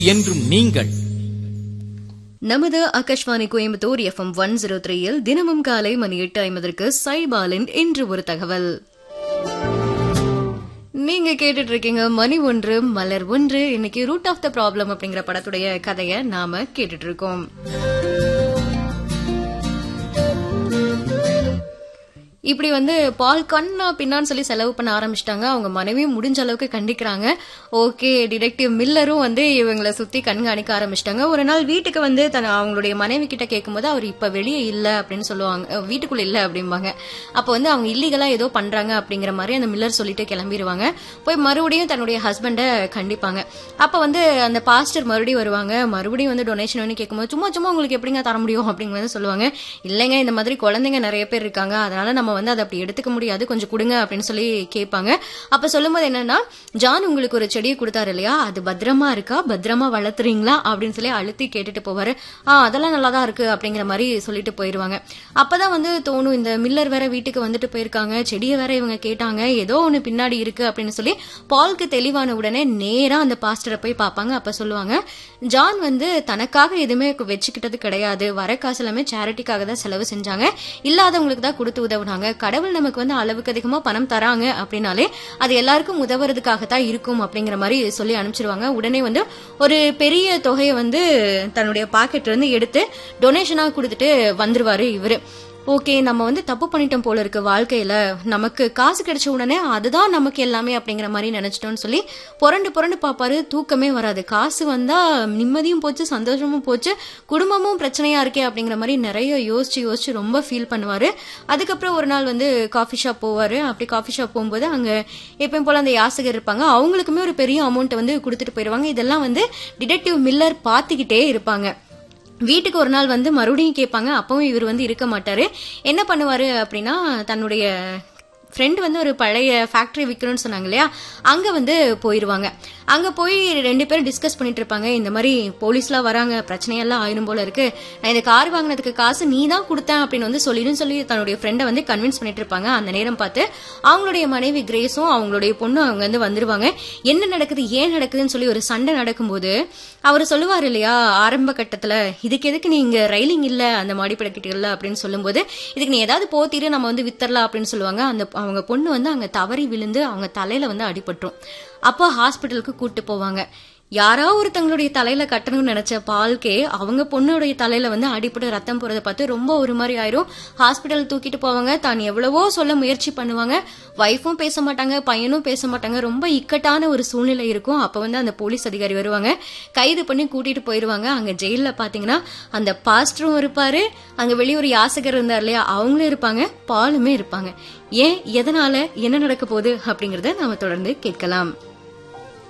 என்றும் நீங்கள் நமது Akashvani Coimbatore FM one zero த்ரீயில் தினமும் காலை மணி எட்டு ஐம்பதற்கு சைபாலின் இன்று ஒரு தகவல் நீங்க கேட்டுட்டு இருக்கீங்க மணி ஒன்று மலர் ஒன்று இன்னைக்கு ரூட் ஆஃப் த ப்ராப்ளம் அப்படிங்கிற படத்துடைய கதையை நாம கேட்டுட்டு இருக்கோம் இப்படி வந்து பால் கண்ணா பின்னான்னு சொல்லி செலவு பண்ண ஆரம்பிச்சிட்டாங்க அவங்க மனைவியும் முடிஞ்ச அளவுக்கு கண்டிக்கிறாங்க ஓகே டிடெக்டிவ் மில்லரும் வந்து இவங்களை சுத்தி கண்காணிக்க ஆரம்பிச்சிட்டாங்க ஒரு நாள் வீட்டுக்கு வந்து தன் அவங்களுடைய மனைவி கிட்ட கேட்கும்போது அவர் இப்ப வெளியே இல்ல அப்படின்னு சொல்லுவாங்க அஹ் வீட்டுக்குள்ள இல்ல அப்படிம்பாங்க அப்ப வந்து அவங்க இல்லீகலா ஏதோ பண்றாங்க அப்படிங்கிற மாதிரி அந்த மில்லர் சொல்லிட்டு கிளம்பிடுவாங்க போய் மறுபடியும் தன்னுடைய ஹஸ்பண்ட கண்டிப்பாங்க அப்ப வந்து அந்த பாஸ்டர் மறுபடியும் வருவாங்க மறுபடியும் வந்து டொனேஷன் வேணும் கேட்கும்போது சும்மா சும்மா உங்களுக்கு எப்படிங்க தர முடியும் அப்படிங்கிறத சொல்லுவாங்க இல்லைங்க இந்த மாதிரி குழந்தைங்க நிறைய பேர் இருக்காங்க அதனால நம்ம வந்து அதை அப்படி எடுத்துக்க முடியாது கொஞ்சம் கொடுங்க அப்படின்னு சொல்லி கேட்பாங்க அப்ப சொல்லும்போது என்னன்னா ஜான் உங்களுக்கு ஒரு செடியை கொடுத்தாரு இல்லையா அது பத்திரமா இருக்கா பத்திரமா வளர்த்துறீங்களா அப்படின்னு சொல்லி அழுத்தி கேட்டுட்டு போவாரு ஆ அதெல்லாம் நல்லா தான் இருக்கு அப்படிங்கிற மாதிரி சொல்லிட்டு போயிருவாங்க அப்பதான் வந்து தோணும் இந்த மில்லர் வேற வீட்டுக்கு வந்துட்டு போயிருக்காங்க செடியை வேற இவங்க கேட்டாங்க ஏதோ ஒண்ணு பின்னாடி இருக்கு அப்படின்னு சொல்லி பால்க்கு தெளிவான உடனே நேரா அந்த பாஸ்டரை போய் பார்ப்பாங்க அப்ப சொல்லுவாங்க ஜான் வந்து தனக்காக எதுவுமே வச்சுக்கிட்டது கிடையாது வர காசு எல்லாமே சேரிட்டிக்காக தான் செலவு செஞ்சாங்க இல்லாதவங்களுக்கு தான் கொடுத்து உதவுனாங்க கடவுள் நமக்கு வந்து அளவுக்கு அதிகமா பணம் தராங்க அப்படின்னாலே அது எல்லாருக்கும் உதவுறதுக்காக தான் இருக்கும் அப்படிங்கிற மாதிரி சொல்லி அனுப்பிச்சிருவாங்க உடனே வந்து ஒரு பெரிய தொகையை வந்து தன்னுடைய பாக்கெட்ல இருந்து எடுத்து டொனேஷனா கொடுத்துட்டு வந்துருவாரு இவரு ஓகே நம்ம வந்து தப்பு பண்ணிட்டோம் போல இருக்கு வாழ்க்கையில நமக்கு காசு கிடைச்ச உடனே அதுதான் நமக்கு எல்லாமே அப்படிங்கிற மாதிரி நினைச்சிட்டோம்னு சொல்லி புரண்டு புரண்டு பாப்பாரு தூக்கமே வராது காசு வந்தா நிம்மதியும் போச்சு சந்தோஷமும் போச்சு குடும்பமும் பிரச்சனையா இருக்கே அப்படிங்கிற மாதிரி நிறைய யோசிச்சு யோசிச்சு ரொம்ப ஃபீல் பண்ணுவாரு அதுக்கப்புறம் ஒரு நாள் வந்து காஃபி ஷாப் போவாரு அப்படி காஃபி ஷாப் போகும்போது அங்க எப்பயும் போல அந்த யாசகர் இருப்பாங்க அவங்களுக்குமே ஒரு பெரிய அமௌண்ட் வந்து கொடுத்துட்டு போயிருவாங்க இதெல்லாம் வந்து டிடெக்டிவ் மில்லர் பாத்துக்கிட்டே இருப்பாங்க வீட்டுக்கு ஒரு நாள் வந்து மறுபடியும் கேட்பாங்க அப்பவும் இவர் வந்து இருக்க மாட்டாரு என்ன பண்ணுவாரு அப்படின்னா தன்னுடைய ஃப்ரெண்ட் வந்து ஒரு பழைய ஃபேக்டரி விற்கணும்னு சொன்னாங்க இல்லையா அங்க வந்து போயிருவாங்க அங்க போய் ரெண்டு பேரும் டிஸ்கஸ் பண்ணிட்டு இருப்பாங்க இந்த மாதிரி போலீஸ்லாம் வராங்க பிரச்சனையெல்லாம் ஆயிரும் போல இருக்கு நான் இந்த கார் வாங்கினதுக்கு காசு நீ தான் கொடுத்தேன் அப்படின்னு வந்து சொல்லிடும் சொல்லி தன்னுடைய ஃப்ரெண்டை வந்து கன்வின்ஸ் பண்ணிட்டு இருப்பாங்க அந்த நேரம் பார்த்து அவங்களுடைய மனைவி கிரேஸும் அவங்களுடைய பொண்ணும் அவங்க வந்து வந்துருவாங்க என்ன நடக்குது ஏன் நடக்குதுன்னு சொல்லி ஒரு சண்டை நடக்கும்போது அவர் சொல்லுவார் இல்லையா ஆரம்ப கட்டத்துல இதுக்கு எதுக்கு நீங்க ரயிலிங் இல்ல அந்த மாடிப்படக்கிட்டல அப்படின்னு சொல்லும்போது இதுக்கு நீ ஏதாவது போத்திரு நம்ம வந்து வித்தரலாம் அப்படின்னு சொல்லுவாங்க அந்த அவங்க பொண்ணு வந்து அங்க தவறி விழுந்து அவங்க தலையில வந்து அடிபட்டுரும் அப்போ ஹாஸ்பிட்டலுக்கு கூட்டு போவாங்க யாரோ ஒருத்தங்களுடைய தலையில கட்டணும்னு நினைச்ச பால்கே அவங்க பொண்ணுடைய தலையில வந்து அடிப்பட்டு ரத்தம் போறதை பார்த்து ரொம்ப ஒரு மாதிரி ஆயிரும் ஹாஸ்பிட்டல் தூக்கிட்டு போவாங்க தான் எவ்வளவோ சொல்ல முயற்சி பண்ணுவாங்க ஒய்ஃபும் பேச மாட்டாங்க பையனும் பேச மாட்டாங்க ரொம்ப இக்கட்டான ஒரு சூழ்நிலை இருக்கும் அப்ப வந்து அந்த போலீஸ் அதிகாரி வருவாங்க கைது பண்ணி கூட்டிட்டு போயிருவாங்க அங்க ஜெயில பாத்தீங்கன்னா அந்த பாஸ்டரும் இருப்பாரு அங்க வெளியே ஒரு யாசகர் இருந்தார் இல்லையா அவங்களும் இருப்பாங்க பாலுமே இருப்பாங்க ஏன் எதனால என்ன நடக்க போகுது அப்படிங்கறத நாம தொடர்ந்து கேட்கலாம்